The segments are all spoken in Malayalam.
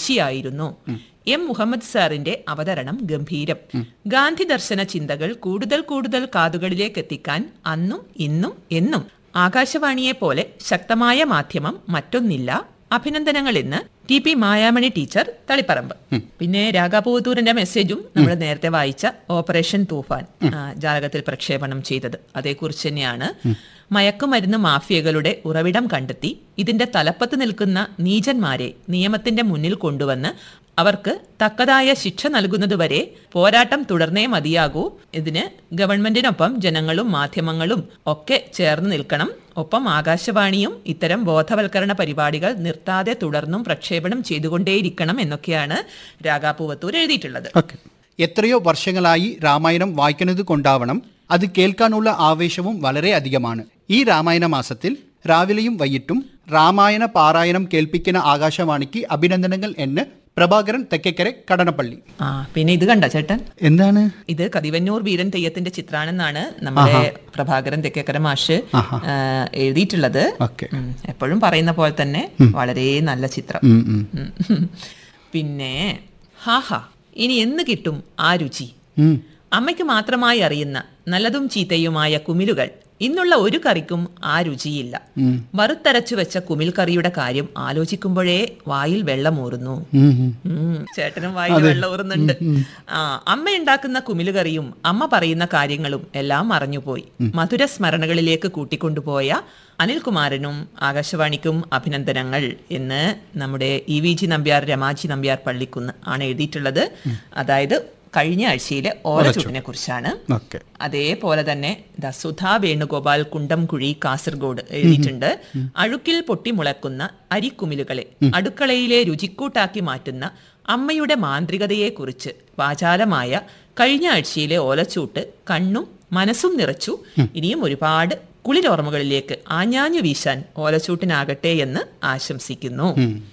രുചിയായിരുന്നു എം മുഹമ്മദ് സാറിന്റെ അവതരണം ഗംഭീരം ഗാന്ധി ദർശന ചിന്തകൾ കൂടുതൽ കൂടുതൽ കാതുകളിലേക്ക് എത്തിക്കാൻ അന്നും ഇന്നും എന്നും ആകാശവാണിയെ പോലെ ശക്തമായ മാധ്യമം മറ്റൊന്നില്ല അഭിനന്ദനങ്ങൾ എന്ന് T P Mayamani teacher Taliparamba പിന്നെ രാഗാപൂത്തൂരിന്റെ മെസ്സേജും നമ്മൾ നേരത്തെ വായിച്ച ഓപ്പറേഷൻ തൂഫാൻ ആ, ജാലകത്തിൽ പ്രക്ഷേപണം ചെയ്തത് അതേക്കുറിച്ച് തന്നെയാണ് മയക്കുമരുന്ന് മാഫിയകളുടെ ഉറവിടം കണ്ടെത്തി ഇതിന്റെ തലപ്പത്ത് നിൽക്കുന്ന നീചന്മാരെ നിയമത്തിന്റെ മുന്നിൽ കൊണ്ടുവന്ന് അവർക്ക് തക്കതായ ശിക്ഷ നൽകുന്നതുവരെ പോരാട്ടം തുടർന്നേ മതിയാകൂ ഇതിന് ഗവൺമെന്റിനൊപ്പം ജനങ്ങളും മാധ്യമങ്ങളും ഒക്കെ ചേർന്ന് നിൽക്കണം ഒപ്പം ആകാശവാണിയും ഇത്തരം ബോധവൽക്കരണ പരിപാടികൾ നിർത്താതെ തുടർന്നും പ്രക്ഷേപണം ചെയ്തുകൊണ്ടേയിരിക്കണം എന്നൊക്കെയാണ് രാഗാപൂവത്തൂർ എഴുതിയിട്ടുള്ളത് ഓക്കെ എത്രയോ വർഷങ്ങളായി രാമായണം വായിക്കുന്നത് കൊണ്ടാവണം അത് കേൾക്കാനുള്ള ആവേശവും വളരെ അധികമാണ് ഈ രാമായണ മാസത്തിൽ രാവിലെയും വൈകിട്ടും രാമായണ പാരായണം കേൾപ്പിക്കുന്ന ആകാശവാണിക്ക് അഭിനന്ദനങ്ങൾ എന്ന് പ്രഭാകരൻ തെക്കേക്കര കടനപ്പള്ളി ആ പിന്നെ ഇത് കണ്ട ചേട്ടൻ എന്താണ് ഇത് കതിവന്നൂർ വീരൻ തെയ്യത്തിന്റെ ചിത്രാണെന്നാണ് നമ്മുടെ പ്രഭാകരൻ തെക്കേക്കര മാഷ് ആ, എഴുതിയിട്ടുള്ളത് ഓക്കെ ഉം, എപ്പോഴും പറയുന്ന പോലെ തന്നെ വളരെ നല്ല ചിത്രം ഉം, ഉം. ഉം. പിന്നെ ഹാഹാ ഇനി എന്ന് കിട്ടും ആ രുചി ഉം. അമ്മയ്ക്ക് മാത്രമായി അറിയുന്ന നല്ലതും ചീത്തയുമായ കുമിലുകൾ ഇന്നുള്ള ഒരു കറിക്കും ആ രുചിയില്ല വറുത്തരച്ചു വെച്ച കുമിൽ കറിയുടെ കാര്യം ആലോചിക്കുമ്പോഴേ വായിൽ വെള്ളമൂറുന്നു ഉം, ഉം. ഉം, ചേട്ടനും വായിൽ വെള്ളം ഊറുന്നുണ്ട് ആ അമ്മ ഉണ്ടാക്കുന്ന കുമിലുകറിയും അമ്മ പറയുന്ന കാര്യങ്ങളും എല്ലാം മറഞ്ഞുപോയി മധുര സ്മരണകളിലേക്ക് കൂട്ടിക്കൊണ്ടുപോയ അനിൽകുമാരനും ആകാശവാണിക്കും അഭിനന്ദനങ്ങൾ എന്ന് നമ്മുടെ E V G Nambiar Ramaji Nambiar Pallikkunnu ആണ് എഴുതിയിട്ടുള്ളത് അതായത് കഴിഞ്ഞ ആഴ്ചയിലെ ഓലച്ചൂട്ടിനെ കുറിച്ചാണ് ഓക്കെ അതേപോലെ തന്നെ ദ സുധാ വേണുഗോപാൽ കുണ്ടംകുഴി കാസർഗോഡ് എഴുതിയിട്ടുണ്ട് അഴുക്കിൽ പൊട്ടിമുളക്കുന്ന അരിക്കുമിലുകളെ അടുക്കളയിലെ രുചിക്കൂട്ടാക്കി മാറ്റുന്ന അമ്മയുടെ മാന്ത്രികതയെക്കുറിച്ച് വാചാലമായ കഴിഞ്ഞ ആഴ്ചയിലെ ഓലച്ചൂട്ട് കണ്ണും മനസ്സും നിറച്ചു ഇനിയും ഒരുപാട് കുളിരോർമ്മകളിലേക്ക് ആഞ്ഞാഞ്ഞു വീശാൻ ഓലച്ചൂട്ടിനാകട്ടെ എന്ന് ആശംസിക്കുന്നു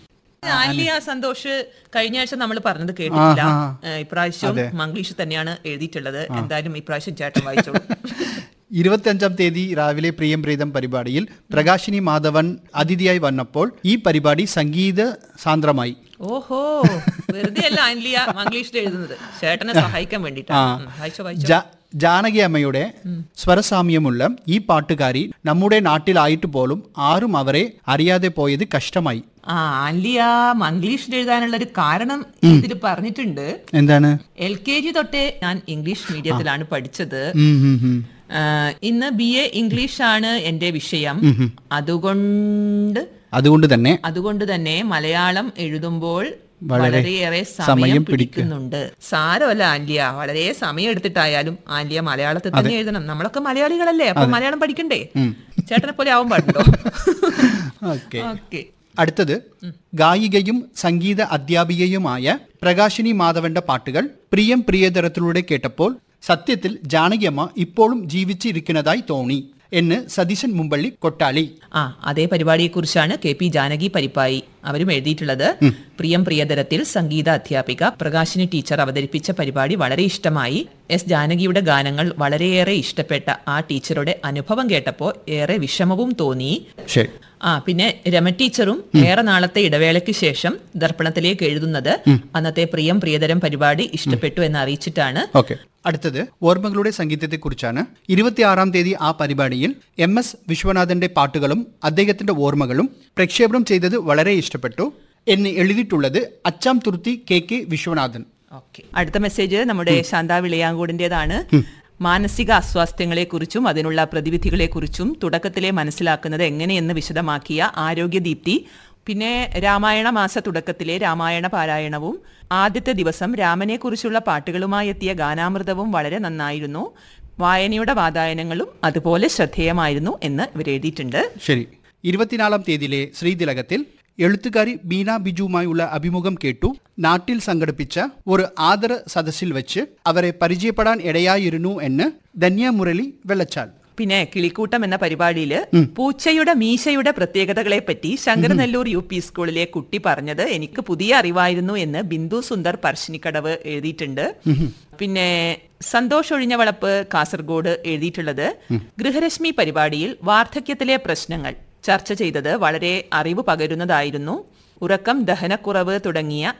ആലിയ സന്തോഷ് കഴിഞ്ഞ ആഴ്ച നമ്മൾ പറഞ്ഞത് കേട്ടിട്ടില്ല ആഹാ. ഏഹ് ഇപ്രാവശ്യം മംഗ്ലീഷ് തന്നെയാണ് എഴുതിയിട്ടുള്ളത് എന്തായാലും ഇപ്രാവശ്യം ചേട്ടൻ വായിച്ചോളൂ ഇരുപത്തിയഞ്ചാം തീയതി രാവിലെ പ്രിയം പ്രീതം പരിപാടിയിൽ പ്രകാശിനി മാധവൻ അതിഥിയായി വന്നപ്പോൾ ഈ പരിപാടി സംഗീത സാന്ദ്രമായി ഓഹോ വെറുതെ അല്ല ആൻലിയ മംഗ്ലീഷിൽ എഴുതുന്നത് ചേട്ടനെ സഹായിക്കാൻ ആ. വേണ്ടിട്ടാണ് വായിച്ചോ വായിച്ചോ ജാ- ജാനകി അമ്മയുടെ സ്വരസാമ്യമുള്ള ഈ പാട്ടുകാരി നമ്മുടെ നാട്ടിലായിട്ട് പോലും ആരും അവരെ അറിയാതെ പോയത് കഷ്ടമായി ആ ആൻലിയ മംഗ്ലീഷിൽ എഴുതാനുള്ള ഒരു കാരണം ഇതിൽ പറഞ്ഞിട്ടുണ്ട് എന്താണ് എൽ കെ ജി തൊട്ടേ ഞാൻ ഇംഗ്ലീഷ് മീഡിയത്തിലാണ് പഠിച്ചത് ഉം, ഉം, ഉം. ആ, ഇന്ന് ബി എ ഇംഗ്ലീഷ് ആണ് എന്റെ വിഷയം അതുകൊണ്ട് അതുകൊണ്ട് തന്നെ അതുകൊണ്ട് തന്നെ മലയാളം എഴുതുമ്പോൾ വളരെ വളരെയേറെ സമയം സമയം പിടിക്കും. പിടിക്കുന്നുണ്ട് സാരമല്ല ആൻലിയ വളരെ സമയം എടുത്തിട്ടായാലും ആൻലിയ മലയാളത്തിൽ തന്നെ എഴുതണം നമ്മളൊക്കെ മലയാളികളല്ലേ അപ്പൊ മലയാളം പഠിക്കണ്ടേ ചേട്ടനെ പോലെ ആവാൻ പാടുണ്ടോ ഓക്കെ ഓക്കെ അടുത്തത് ഗായികയും സംഗീത അധ്യാപികയുമായ പ്രകാശിനി മാധവന്റെ പാട്ടുകൾ പ്രിയം പ്രിയതരത്തിലൂടെ കേട്ടപ്പോൾ സത്യത്തിൽ ജാനകിയമ്മ ഇപ്പോഴും ജീവിച്ചിരിക്കുന്നതായി തോന്നി എന്ന് സതീശൻ മുമ്പള്ളി കൊട്ടാളി ആ അതേ പരിപാടിയെക്കുറിച്ചാണ് കെ പി ജാനകി പരിപ്പായി അവരും എഴുതിയിട്ടുള്ളത് പ്രിയം പ്രിയതരത്തിൽ സംഗീത അധ്യാപിക പ്രകാശിനി ടീച്ചർ അവതരിപ്പിച്ച പരിപാടി വളരെ ഇഷ്ടമായി എസ് ജാനകിയുടെ ഗാനങ്ങൾ വളരെയേറെ ഇഷ്ടപ്പെട്ട ആ ടീച്ചറുടെ അനുഭവം കേട്ടപ്പോൾ ഏറെ വിഷമവും തോന്നി ശരി ആ പിന്നെ രമ ടീച്ചറും ഏറെ നാളത്തെ ഇടവേളയ്ക്ക് ശേഷം ദർപ്പണത്തിലേക്ക് എഴുതുന്നത് അന്നത്തെ പ്രിയം പ്രിയതരം പരിപാടി ഇഷ്ടപ്പെട്ടു എന്ന് അറിയിച്ചിട്ടാണ് ഓക്കെ അടുത്തത് ഓർമ്മകളുടെ സംഗീതത്തെക്കുറിച്ചാണ് ഇരുപത്തിയാറാം തീയതി ആ പരിപാടിയിൽ എം എസ് വിശ്വനാഥന്റെ പാട്ടുകളും അദ്ദേഹത്തിന്റെ ഓർമ്മകളും പ്രക്ഷേപണം ചെയ്തത് വളരെ ഇഷ്ടപ്പെട്ടു എന്ന് എഴുതിയിട്ടുള്ളത് Achamthuruthi K K Viswanathan okay അടുത്ത മെസ്സേജ് നമ്മുടെ ശാന്ത വിളയാങ്കോടിൻ്റെതാണ് മാനസിക അസ്വാസ്ഥ്യങ്ങളെക്കുറിച്ചും അതിനുള്ള പ്രതിവിധികളെക്കുറിച്ചും തുടക്കത്തിലെ മനസ്സിലാക്കുന്നത് എങ്ങനെയെന്ന് വിശദമാക്കിയ ആരോഗ്യദീപ്തി പിന്നെ രാമായണ മാസ തുടക്കത്തിലെ രാമായണ പാരായണവും ആദ്യത്തെ ദിവസം രാമനെക്കുറിച്ചുള്ള പാട്ടുകളുമായി എത്തിയ ഗാനാമൃതവും വളരെ നന്നായിരുന്നു വായനയുടെ വാതായനങ്ങളും അതുപോലെ ശ്രദ്ധേയമായിരുന്നു എന്ന് ഇവർ എഴുതിയിട്ടുണ്ട് ശരി ഇരുപത്തിനാലാം തീയതിയിലെ ശ്രീതിലകത്തിൽ എഴുത്തുകാരി ബീന ബിജുവുമായുള്ള അഭിമുഖം കേട്ടു നാട്ടിൽ സംഘടിപ്പിച്ച ഒരു ആദര സദസ്സിൽ വെച്ച് അവരെ പരിചയപ്പെടാൻ ഇടയായിരുന്നു എന്ന് ധന്യ മുരളി വെള്ളച്ചാൽ പിന്നെ കിളിക്കൂട്ടം എന്ന പരിപാടിയിൽ പൂച്ചയുടെ മീശയുടെ പ്രത്യേകതകളെ പറ്റി ശങ്കരനെല്ലൂർ യു പി സ്കൂളിലെ കുട്ടി പറഞ്ഞത് എനിക്ക് പുതിയ അറിവായിരുന്നു എന്ന് ബിന്ദു സുന്ദർ പറശ്ശിനിക്കടവ് എഴുതിയിട്ടുണ്ട് പിന്നെ സന്തോഷ് ഒഴിഞ്ഞവളപ്പ് കാസർഗോഡ് എഴുതിയിട്ടുള്ളത് ഗൃഹരശ്മി പരിപാടിയിൽ വാർദ്ധക്യത്തിലെ പ്രശ്നങ്ങൾ ചർച്ച ചെയ്തത് വളരെ അറിവ് പകരുന്നതായിരുന്നു ഉറക്കം ദഹനക്കുറവ് തുടങ്ങിയ